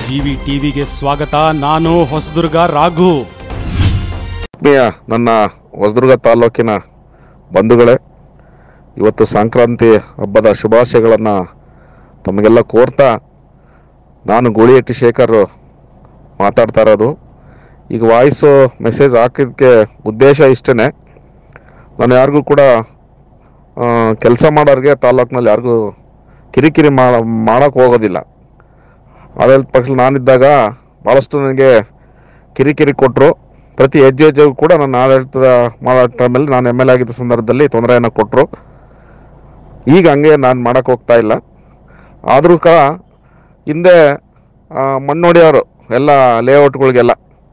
GV ಟಿವಿಗೆ ಸ್ವಾಗತ ನಾನು ಹೊಸದುರ್ಗ ರಾಘು ಆತ್ಮೀಯ ನನ್ನ ಹೊಸದುರ್ಗ ತಾಲೂಕಿನ ಬಂಧುಗಳೇ ಇವತ್ತು ಸಂಕ್ರಾಂತಿ ಹಬ್ಬದ ಶುಭಾಶಯಗಳನ್ನು ತಮಗೆಲ್ಲ ಕೋರ್ತಾ ನಾನು ಗೂಳಿಹಟ್ಟಿ ಶೇಖರ್ ಮಾತಾಡ್ತಾ ಇರೋದು ಈಗ ವಾಯ್ಸು ಮೆಸೇಜ್ ಹಾಕಿದ್ದಕ್ಕೆ ಉದ್ದೇಶ ಇಷ್ಟೇ ನಾನು ಯಾರಿಗೂ ಕೂಡ ಕೆಲಸ ಮಾಡೋರಿಗೆ ತಾಲೂಕಿನಲ್ಲಿ ಯಾರಿಗೂ ಕಿರಿಕಿರಿ ಮಾಡ ಮಾಡೋಕ್ಕೆ ಹೋಗೋದಿಲ್ಲ ಆಡಳಿತ ಪಕ್ಷ ನಾನಿದ್ದಾಗ ಭಾಳಷ್ಟು ನನಗೆ ಕಿರಿಕಿರಿ ಕೊಟ್ಟರು ಪ್ರತಿ ಹೆಜ್ಜೆ ಹೆಜ್ಜೆಗೂ ಕೂಡ ನನ್ನ ಆಡಳಿತದ ಮಾಡೋ ಟೈಮಲ್ಲಿ ನಾನು ಎಮ್ ಎಲ್ ಆಗಿದ್ದ ಸಂದರ್ಭದಲ್ಲಿ ತೊಂದರೆಯನ್ನು ಕೊಟ್ಟರು ಈಗ ಹಂಗೆ ನಾನು ಮಾಡೋಕ್ಕೆ ಹೋಗ್ತಾ ಇಲ್ಲ ಆದರೂ ಕೂಡ ಹಿಂದೆ ಆ, ಮಣ್ಣು ಹೊಡೆಯೋರು ಎಲ್ಲ ಲೇಔಟ್ಗಳಿಗೆಲ್ಲ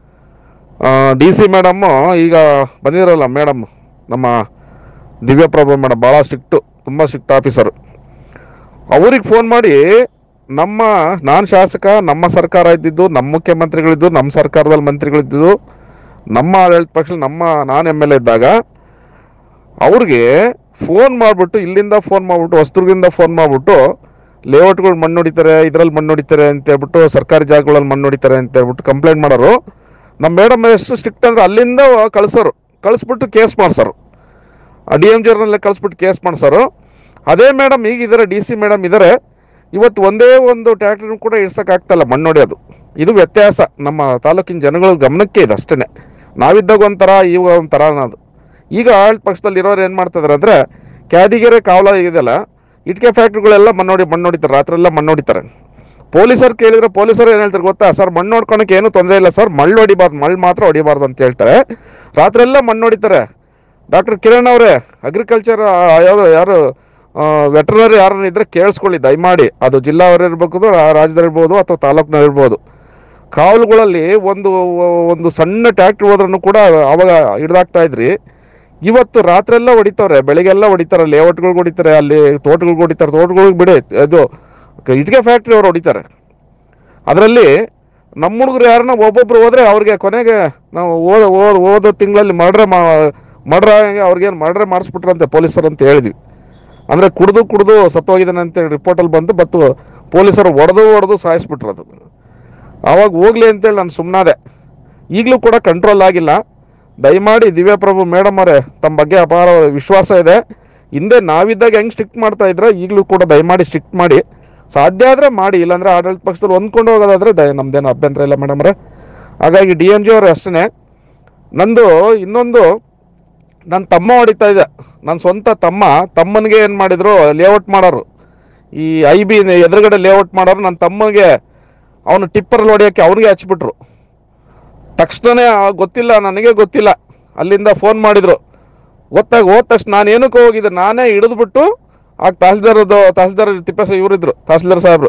ಡಿ ಸಿ ಮೇಡಮ್ಮು ಈಗ ಬಂದಿರಲ್ಲ ಮೇಡಮ್ ನಮ್ಮ ದಿವ್ಯಪ್ರಭು ಮೇಡಮ್ ಭಾಳ ಸ್ಟ್ರಿಕ್ಟು ತುಂಬ ಸ್ಟ್ರಿಕ್ಟ್ ಆಫೀಸರು ಅವ್ರಿಗೆ ಫೋನ್ ಮಾಡಿ ನಮ್ಮ ನಾನು ಶಾಸಕ ನಮ್ಮ ಸರ್ಕಾರ ಇದ್ದಿದ್ದು ನಮ್ಮ ಮುಖ್ಯಮಂತ್ರಿಗಳಿದ್ದು ನಮ್ಮ ಸರ್ಕಾರದಲ್ಲಿ ಮಂತ್ರಿಗಳಿದ್ದು ನಮ್ಮ ಆಡಳಿತ ಪಕ್ಷ ನಮ್ಮ ನಾನು ಎಮ್ ಎಲ್ ಎ ಇದ್ದಾಗ ಅವ್ರಿಗೆ ಫೋನ್ ಮಾಡಿಬಿಟ್ಟು ಇಲ್ಲಿಂದ ಫೋನ್ ಮಾಡಿಬಿಟ್ಟು ಹೊಸದುರ್ಗದಿಂದ ಫೋನ್ ಮಾಡಿಬಿಟ್ಟು ಲೇಔಟ್ಗಳು ಮಣ್ಣು ಹೊಡಿತಾರೆ ಇದರಲ್ಲಿ ಮಣ್ಣು ಹೊಡಿತಾರೆ ಅಂತ ಹೇಳ್ಬಿಟ್ಟು ಸರ್ಕಾರಿ ಜಾಗಗಳಲ್ಲಿ ಮಣ್ಣು ಹೊಡಿತಾರೆ ಅಂತ ಹೇಳ್ಬಿಟ್ಟು ಕಂಪ್ಲೇಂಟ್ ಮಾಡೋರು ನಮ್ಮ ಮೇಡಮ್ ಎಷ್ಟು ಸ್ಟ್ರಿಕ್ಟ್ ಅಂದ್ರೆ ಅಲ್ಲಿಂದ ಕಳಿಸೋರು ಕಳಿಸ್ಬಿಟ್ಟು ಕೇಸ್ ಮಾಡ್ಸೋರು ಡಿ ಎಮ್ ಜಿಯವ್ರನ್ನೆಲ್ಲ ಕಳಿಸ್ಬಿಟ್ಟು ಕೇಸ್ ಮಾಡ್ಸೋರು ಅದೇ ಮೇಡಮ್ ಈಗ ಇದ್ದಾರೆ ಡಿ ಸಿ ಮೇಡಮ್ ಇದ್ದಾರೆ ಇವತ್ತು ಒಂದೇ ಒಂದು ಟ್ಯಾಕ್ಟ್ರಿನೂ ಕೂಡ ಇಡ್ಸೋಕ್ಕಾಗ್ತಲ್ಲ ಮಣ್ಣು ಹೊಡೆಯೋದು ಇದು ವ್ಯತ್ಯಾಸ ನಮ್ಮ ತಾಲೂಕಿನ ಜನಗಳ ಗಮನಕ್ಕೆ ಇದೆ ಅಷ್ಟೇ ನಾವಿದ್ದಾಗ ಒಂಥರ ಈಗ ಒಂಥರ ಅನ್ನೋದು ಈಗ ಆಳ್ ಪಕ್ಷದಲ್ಲಿ ಇರೋರು ಏನು ಮಾಡ್ತಿದಾರೆ ಅಂದರೆ ಕ್ಯಾದಿಗೆರೆ ಕಾವಲ ಇದೆಯಲ್ಲ ಇಟ್ಕೆ ಫ್ಯಾಕ್ಟ್ರಿಗಳೆಲ್ಲ ಮಣ್ಣು ಹೊಡಿ ಮಣ್ಣು ಹೊಡಿತಾರೆ ರಾತ್ರೆಲ್ಲ ಮಣ್ಣು ಹೊಡಿತಾರೆ ಪೊಲೀಸರು ಕೇಳಿದ್ರೆ ಪೊಲೀಸರು ಏನು ಹೇಳ್ತಾರೆ ಗೊತ್ತಾ ಸರ್ ಮಣ್ಣು ಹೊಡ್ಕೊಳಕ್ಕೆ ಏನೂ ತೊಂದರೆ ಇಲ್ಲ ಸರ್ ಮಳ್ಳು ಹೊಡಿಬಾರ್ದು ಮಳ್ಳು ಮಾತ್ರ ಹೊಡಿಬಾರ್ದು ಅಂತ ಹೇಳ್ತಾರೆ ರಾತ್ರೆಲ್ಲ ಮಣ್ಣು ಹೊಡಿತಾರೆ ಡಾಕ್ಟರ್ ಕಿರಣ್ ಅವರೇ ಅಗ್ರಿಕಲ್ಚರ್ ಯಾರು ಯಾರು ವೆಟರ್ನರಿ ಯಾರನ್ನ ಇದ್ರೆ ಕೇಳಿಸ್ಕೊಳ್ಳಿ ದಯಮಾಡಿ ಅದು ಜಿಲ್ಲಾವರು ಇರ್ಬೋದು ರಾಜ್ಯದಲ್ಲಿ ಇರ್ಬೋದು ಅಥವಾ ತಾಲೂಕಿನಲ್ಲಿ ಇರ್ಬೋದು ಕಾವಲುಗಳಲ್ಲಿ ಒಂದು ಒಂದು ಸಣ್ಣ ಟ್ಯಾಕ್ಟ್ರಿ ಹೋದ್ರೂ ಕೂಡ ಅವಾಗ ಹಿಡ್ದಾಕ್ತಾ ಇದ್ರಿ ಇವತ್ತು ರಾತ್ರೆಲ್ಲ ಹೊಡಿತವ್ರೆ ಬೆಳಿಗ್ಗೆಲ್ಲ ಹೊಡಿತಾರೆ ಲೇಔಟ್ಗಳಿಗೆ ಹೊಡಿತಾರೆ ಅಲ್ಲಿ ತೋಟಗಳಿಗೆ ಹೊಡಿತಾರೆ ತೋಟಗಳಿಗೆ ಬಿಡಿ ಅದು ಇಟ್ಕೆ ಫ್ಯಾಕ್ಟ್ರಿ ಅವ್ರು ಹೊಡಿತಾರೆ ಅದರಲ್ಲಿ ನಮ್ಮ ಹುಡುಗರು ಯಾರನ್ನ ಒಬ್ಬೊಬ್ರು ಹೋದ್ರೆ ಅವ್ರಿಗೆ ಕೊನೆಗೆ ನಾವು ಓದ ಓದ್ ಓದೋ ತಿಂಗಳಲ್ಲಿ ಮರ್ಡ್ರೆ ಮಾ ಮರ್ಡ್ರ್ ಆಗಂಗೆ ಅವ್ರಿಗೇನು ಮರ್ಡ್ರೆ ಮಾಡಿಸ್ಬಿಟ್ರಂತೆ ಪೊಲೀಸರು ಅಂತ ಹೇಳಿದ್ವಿ ಅಂದರೆ ಕುಡ್ದು ಕುಡ್ದು ಸತ್ತೋಗಿದ್ದಾನೆ ಅಂತೇಳಿ ರಿಪೋರ್ಟಲ್ಲಿ ಬಂದು ಬತ್ತು ಪೊಲೀಸರು ಹೊಡೆದು ಹೊಡೆದು ಸಾಯಿಸ್ಬಿಟ್ರು ಅದು ಆವಾಗ ಹೋಗ್ಲಿ ಅಂತೇಳಿ ನಾನು ಸುಮ್ಮನಾದೆ ಈಗಲೂ ಕೂಡ ಕಂಟ್ರೋಲ್ ಆಗಿಲ್ಲ ದಯಮಾಡಿ ದಿವ್ಯಪ್ರಭು ಮೇಡಮ್ ಅವರೇ ತಮ್ಮ ಬಗ್ಗೆ ಅಪಾರ ವಿಶ್ವಾಸ ಇದೆ ಹಿಂದೆ ನಾವಿದ್ದಾಗ ಹೆಂಗೆ ಸ್ಟ್ರಿಕ್ಟ್ ಮಾಡ್ತಾ ಇದ್ರೆ ಈಗಲೂ ಕೂಡ ದಯಮಾಡಿ ಸ್ಟ್ರಿಕ್ಟ್ ಮಾಡಿ ಸಾಧ್ಯ ಆದರೆ ಮಾಡಿ ಇಲ್ಲಾಂದರೆ ಆಡಳಿತ ಪಕ್ಷದಲ್ಲಿ ಹೊಂದ್ಕೊಂಡು ಹೋಗೋದಾದರೆ ದಯ ನಮ್ದೇನು ಅಭ್ಯಂತರ ಇಲ್ಲ ಮೇಡಮ್ ಅವರೇ ಹಾಗಾಗಿ ಡಿ ಎಮ್ ಜಿ ಅವರು ಅಷ್ಟೇ ನಂದು ಇನ್ನೊಂದು ನನ್ನ ತಮ್ಮ ಹೊಡಿತಾ ಇದ್ದೆ ನನ್ನ ಸ್ವಂತ ತಮ್ಮ ತಮ್ಮನಿಗೆ ಏನು ಮಾಡಿದ್ರು ಲೇಔಟ್ ಮಾಡೋರು ಈ ಐ ಬಿ ಎದುರುಗಡೆ ಲೇಔಟ್ ಮಾಡೋರು ನನ್ನ ತಮ್ಮನಿಗೆ ಅವನು ಟಿಪ್ಪರಲ್ಲಿ ಹೊಡಿಯೋಕ್ಕೆ ಅವ್ನಿಗೆ ಹಚ್ಬಿಟ್ರು ತಕ್ಷಣವೇ ಗೊತ್ತಿಲ್ಲ ನನಗೆ ಗೊತ್ತಿಲ್ಲ ಅಲ್ಲಿಂದ ಫೋನ್ ಮಾಡಿದರು ಗೊತ್ತಾಗ ಹೋದ ತಕ್ಷಣ ನಾನು ಏನಕ್ಕೆ ಹೋಗಿದ್ದೆ ನಾನೇ ಹಿಡಿದ್ಬಿಟ್ಟು ಆಗ ತಹಸೀಲ್ದಾರದು ತಹಸೀಲ್ದಾರ್ ತಿಪ್ಪೇಸ ಇವರಿದ್ರು ತಹಸೀಲ್ದಾರ್ ಸಾಹೇಬ್ರು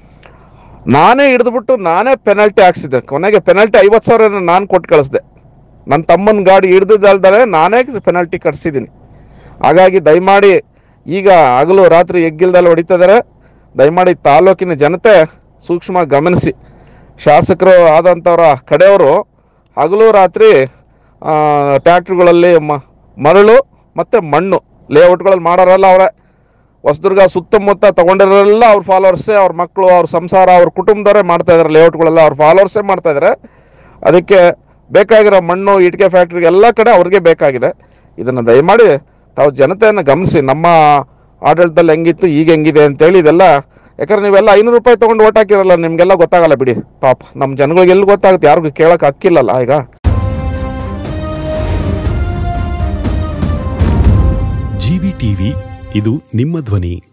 ನಾನೇ ಹಿಡಿದ್ಬಿಟ್ಟು ನಾನೇ ಪೆನಲ್ಟಿ ಹಾಕ್ಸಿದ್ದೆ ಕೊನೆಗೆ ಪೆನಲ್ಟಿ ಐವತ್ತು ಸಾವಿರ ನಾನು ಕೊಟ್ಟು ಕಳಿಸ್ದೆ ನನ್ನ ತಮ್ಮನ ಗಾಡಿ ಹಿಡಿದಲ್ದರೆ ನಾನೇ ಪೆನಲ್ಟಿ ಕಟ್ಸಿದ್ದೀನಿ ಹಾಗಾಗಿ ದಯಮಾಡಿ ಈಗ ಹಗಲು ರಾತ್ರಿ ಎಗ್ಗಿಲ್ದಲ್ಲಿ ಹೊಡಿತಿದ್ದಾರೆ ದಯಮಾಡಿ ತಾಲೂಕಿನ ಜನತೆ ಸೂಕ್ಷ್ಮ ಗಮನಿಸಿ ಶಾಸಕರು ಆದಂಥವ್ರ ಕಡೆಯವರು ಹಗಲು ರಾತ್ರಿ ಟ್ಯಾಕ್ಟ್ರಿಗಳಲ್ಲಿ ಮ ಮರಳು ಮತ್ತು ಮಣ್ಣು ಲೇಔಟ್ಗಳಲ್ಲಿ ಮಾಡೋರೆಲ್ಲ ಅವರೇ ಹೊಸದುರ್ಗ ಸುತ್ತಮುತ್ತ ತೊಗೊಂಡಿರೋರೆಲ್ಲ ಅವ್ರ ಫಾಲೋವರ್ಸೇ ಅವ್ರ ಮಕ್ಕಳು ಅವ್ರ ಸಂಸಾರ ಅವ್ರ ಕುಟುಂಬದವರೇ ಮಾಡ್ತಾ ಇದ್ದಾರೆ ಲೇಔಟ್ಗಳೆಲ್ಲ ಅವ್ರ ಫಾಲೋವರ್ಸೇ ಮಾಡ್ತಾ ಇದ್ದಾರೆ ಅದಕ್ಕೆ ಬೇಕಾಗಿರೋ ಮಣ್ಣು ಇಟ್ಟಿಗೆ ಫ್ಯಾಕ್ಟ್ರಿಗೆ ಎಲ್ಲ ಕಡೆ ಅವ್ರಿಗೆ ಬೇಕಾಗಿದೆ ಇದನ್ನು ದಯಮಾಡಿ ತಾವು ಜನತೆಯನ್ನು ಗಮನಿಸಿ ನಮ್ಮ ಆಡಳಿತದಲ್ಲಿ ಹೆಂಗಿತ್ತು ಈಗ ಹೆಂಗಿದೆ ಅಂತೇಳಿ ಇದೆಲ್ಲ ಯಾಕಂದ್ರೆ ನೀವೆಲ್ಲ ಐನೂರು ರೂಪಾಯಿ ತೊಗೊಂಡು ಓಟ್ ಹಾಕಿರಲ್ಲ ನಿಮಗೆಲ್ಲ ಗೊತ್ತಾಗಲ್ಲ ಬಿಡಿ ಪಾಪ ನಮ್ಮ ಜನಗಳಿಗೆ ಎಲ್ಲಿ ಗೊತ್ತಾಗುತ್ತೆ ಯಾರಿಗೂ ಕೇಳೋಕೆ ಹಕ್ಕಿಲ್ಲಲ್ಲ ಈಗ ಜಿವಿ ಟಿವಿ ಇದು ನಿಮ್ಮ ಧ್ವನಿ